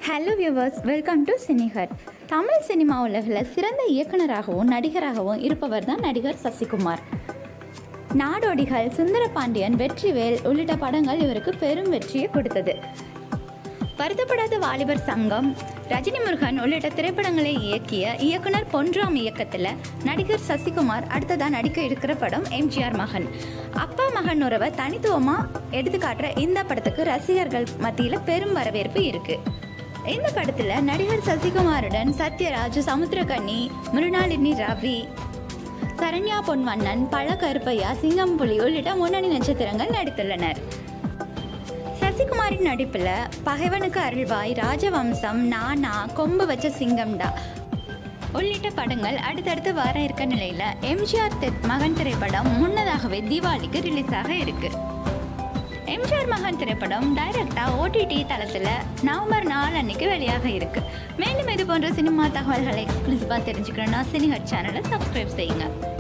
hello viewers welcome to சினிஹர் தமிழ் சினிமா உலகில் சிறந்த இயக்குனராகவும் நடிகராகவும் இருப்பவர் தான் நடிகர் சசிகுமார் நாடோடிகள் சுந்தரபாண்டியன் வெற்றிவேல் உள்ளிட்ட படங்கள் இவருக்கு பெரும் வெற்றியை கொடுத்தது வருத்தப்படாத வாலிபர் சங்கம் ரஜினி முருகன் உள்ளிட்ட திரைப்படங்களை இயக்கிய இயக்குனர் பொன்ராம் இயக்கத்தில் நடிகர் சசிகுமார் அடுத்ததாக நடிக்க இருக்கிற படம் எம்ஜிஆர் மகன் அப்பா மகன் உறவை தனித்துவமாக எடுத்துக்காட்டுற இந்த படத்துக்கு ரசிகர்கள் மத்தியில் பெரும் வரவேற்பு இருக்குது இந்த படத்தில் நடிகர் சசிகுமாருடன் சத்யராஜ் சமுத்திரகனி மிருணாளினி ரவி சரண்யா பொன்வண்ணன் பழ கருப்பையா சிங்கம்புலி உள்ளிட்ட முன்னணி நட்சத்திரங்கள் நடித்துள்ளனர் சசிகுமாரின் நடிப்பில் பகைவனுக்கு அருள்வாய் ராஜவம்சம் நானா கொம்பு வச்ச சிங்கம்டா உள்ளிட்ட படங்கள் அடுத்தடுத்து வர இருக்க நிலையில் எம்ஜிஆர் தெத் மகன் திரைப்படம் முன்னதாகவே தீபாவளிக்கு ரிலீஸ் ஆக இருக்கு எம்ஜிஆர் மகன் திரைப்படம் டைரக்டா ஓடிடி தளத்தில் நவம்பர் நாலு அன்னைக்கு வெளியாக இருக்கு மேலும் இது போன்ற சினிமா தகவல்களை எக்ஸ்க்ளூசிவாக தெரிஞ்சுக்கணும்னா சினிஹட் சேனலை சப்ஸ்கிரைப் செய்யுங்க